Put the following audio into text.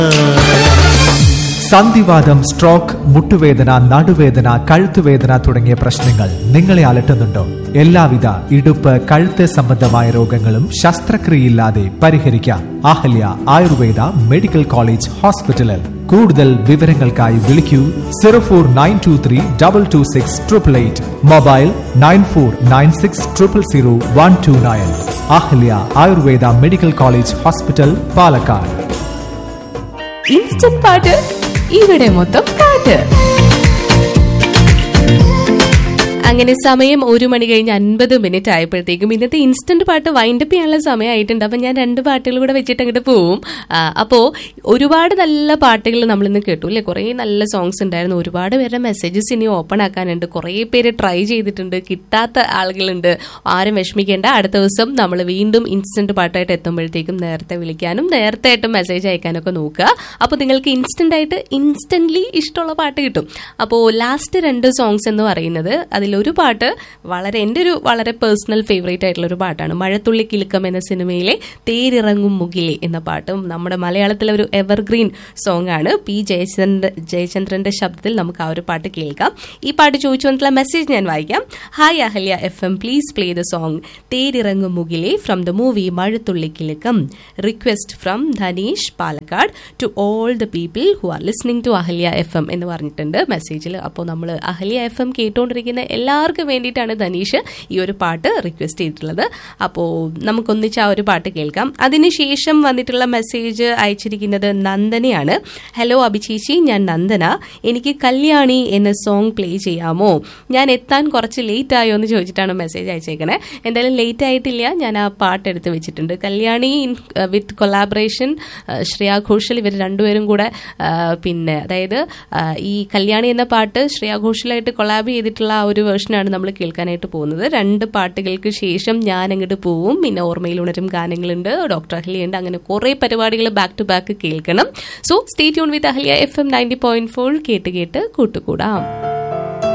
സന്ധിവാദം സ്ട്രോക്ക് മുട്ടുവേദന നടുവേദന കഴുത്തുവേദന തുടങ്ങിയ പ്രശ്നങ്ങൾ നിങ്ങളെ അലട്ടുന്നുണ്ടോ എല്ലാവിധ ഇടുപ്പ് കഴുത്ത് സംബന്ധമായ രോഗങ്ങളും ശസ്ത്രക്രിയയില്ലാതെ പരിഹരിക്കാം അഹല്യ ആയുർവേദ മെഡിക്കൽ കോളേജ് ഹോസ്പിറ്റലിൽ കൂടുതൽ വിവരങ്ങൾക്കായി വിളിക്കൂ zero four nine two three double two six triple eight mobile nine four nine six triple zero one two nine Ahalya Ayurveda medical college hospital Palakkad instant പാട്ട് ഇവിടെ മൊത്തം പാട്ട് അങ്ങനെ സമയം ഒരു മണി കഴിഞ്ഞ് അൻപത് മിനിറ്റ് ആയപ്പോഴത്തേക്കും ഇന്നത്തെ ഇൻസ്റ്റന്റ് പാട്ട് വൈൻഡപ്പ് ചെയ്യാനുള്ള സമയമായിട്ടുണ്ട് അപ്പം ഞാൻ രണ്ട് പാട്ടുകൾ കൂടെ വെച്ചിട്ട് അങ്ങോട്ട് പോവും ആ, അപ്പോ ഒരുപാട് നല്ല പാട്ടുകൾ നമ്മൾ ഇന്ന് കേട്ടു അല്ലെ കുറേ നല്ല സോങ്സ് ഉണ്ടായിരുന്നു ഒരുപാട് പേരുടെ മെസ്സേജസ് ഇനി ഓപ്പൺ ആക്കാനുണ്ട് കുറേ പേര് ട്രൈ ചെയ്തിട്ടുണ്ട് കിട്ടാത്ത ആളുകളുണ്ട് ആരും വിഷമിക്കേണ്ട അടുത്ത ദിവസം നമ്മൾ വീണ്ടും ഇൻസ്റ്റന്റ് പാട്ടായിട്ട് എത്തുമ്പോഴത്തേക്കും നേരത്തെ വിളിക്കാനും നേരത്തെ ആയിട്ട് മെസ്സേജ് അയക്കാനൊക്കെ നോക്കുക അപ്പോൾ നിങ്ങൾക്ക് ഇൻസ്റ്റന്റ് ആയിട്ട് ഇൻസ്റ്റന്റ്ലി ഇഷ്ടമുള്ള പാട്ട് കിട്ടും അപ്പോൾ ലാസ്റ്റ് രണ്ട് സോങ്സ് എന്ന് പറയുന്നത് അതിലൊരു പാട്ട് വളരെ എൻ്റെ ഒരു വളരെ പേഴ്സണൽ ഫേവറേറ്റ് ആയിട്ടുള്ള ഒരു പാട്ടാണ് മഴത്തുള്ളി കിലുക്കം എന്ന സിനിമയിലെ തേരിറങ്ങും മുകിലെ എന്ന പാട്ടും നമ്മുടെ മലയാളത്തിലെ ഒരു എവർഗ്രീൻ സോങ് ആണ് പി ജയചന്ദ്ര ജയചന്ദ്രന്റെ ശബ്ദത്തിൽ നമുക്ക് ആ ഒരു പാട്ട് കേൾക്കാം ഈ പാട്ട് ചോദിച്ചു വന്നിട്ടുള്ള മെസ്സേജ് ഞാൻ വായിക്കാം hi Ahalya F M please play the song Therirangum Mukile from the movie Mazhathulli Kilukkam request from Dhaneesh Palakkad to all the people who are listening to Ahalya F M എന്ന് പറഞ്ഞിട്ടുണ്ട് മെസ്സേജിൽ അപ്പോൾ നമ്മൾ അഹല്യ എഫ് എം കേട്ടുകൊണ്ടിരിക്കുന്ന എല്ലാവർക്കും വേണ്ടിയിട്ടാണ് ധനീഷ് ഈ ഒരു പാട്ട് റിക്വസ്റ്റ് ചെയ്തിട്ടുള്ളത് അപ്പോൾ നമുക്കൊന്നിച്ച് ആ ഒരു പാട്ട് കേൾക്കാം അതിനുശേഷം വന്നിട്ടുള്ള മെസ്സേജ് അയച്ചിരിക്കുന്നത് നന്ദനയാണ് ഹലോ അഭിചേച്ചി ഞാൻ നന്ദന എനിക്ക് കല്യാണി എന്ന സോങ് പ്ലേ ചെയ്യാമോ ഞാൻ എത്താൻ കുറച്ച് ലേറ്റ് ആയോ എന്ന് ചോദിച്ചിട്ടാണ് മെസ്സേജ് അയച്ചേക്കണേ എന്തായാലും ലേറ്റ് ആയിട്ടില്ല ഞാൻ ആ പാട്ട് എടുത്ത് വെച്ചിട്ടുണ്ട് കല്യാണി വിത്ത് കൊലാബറേഷൻ ശ്രേയ ഘോഷൽ ഇവർ രണ്ടുപേരും കൂടെ ആ, പിന്നെ അതായത് ആ, ഈ കല്യാണി എന്ന പാട്ട് ശ്രേയ ഘോഷലായിട്ട് കൊളാബ് ചെയ്തിട്ടുള്ള ആ ഒരു വേർഷനാണ് നമ്മൾ കേൾക്കാനായിട്ട് പോകുന്നത് രണ്ട് പാട്ടുകൾക്ക് ശേഷം ഞാൻ അങ്ങോട്ട് പോവും പിന്നെ ഓർമ്മയിൽ ഉണരും ഗാനങ്ങളുണ്ട് ഡോക്ടർ അഹ്ലിയ ഉണ്ട് അങ്ങനെ കുറേ പരിപാടികൾ ബാക്ക് ടു ബാക്ക് കേൾക്കണം so stay tune with Ahalya F M ninety point four കേട്ട് കേട്ട് കൂട്ടുകൂടാം